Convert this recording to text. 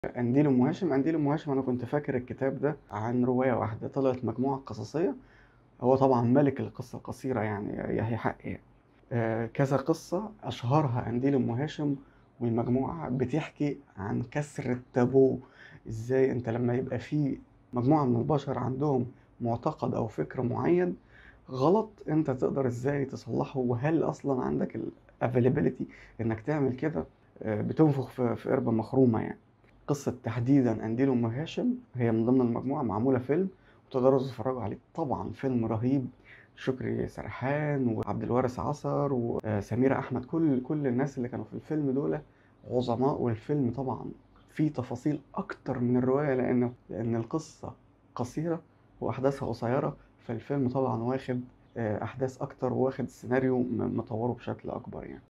قنديل أم هاشم، قنديل أم هاشم أنا كنت فاكر الكتاب ده عن رواية واحدة، طلعت مجموعة قصصية، هو طبعًا ملك القصة القصيرة يعني يحيى حقي يعني، آآ كذا قصة أشهرها قنديل أم هاشم، والمجموعة بتحكي عن كسر التابو، إزاي أنت لمّا يبقى في مجموعة من البشر عندهم معتقد أو فكر معين غلط، أنت تقدر إزاي تصلحه، وهل أصلًا عندك الavailability إنك تعمل كده، آآ بتنفخ في في قربة مخرومة يعني. قصة تحديدًا قنديل أم هاشم هي من ضمن المجموعة معمولة فيلم وتقدروا تتفرجوا عليه، طبعًا فيلم رهيب، شكري سرحان وعبد الوارث عصر وسميرة أحمد كل كل الناس اللي كانوا في الفيلم دُولة عظماء، والفيلم طبعًا فيه تفاصيل أكتر من الرواية لإنه لإن القصة قصيرة وأحداثها قصيرة، فالفيلم طبعًا واخد آآ أحداث أكتر وواخد السيناريو م مطوّره بشكل أكبر يعني.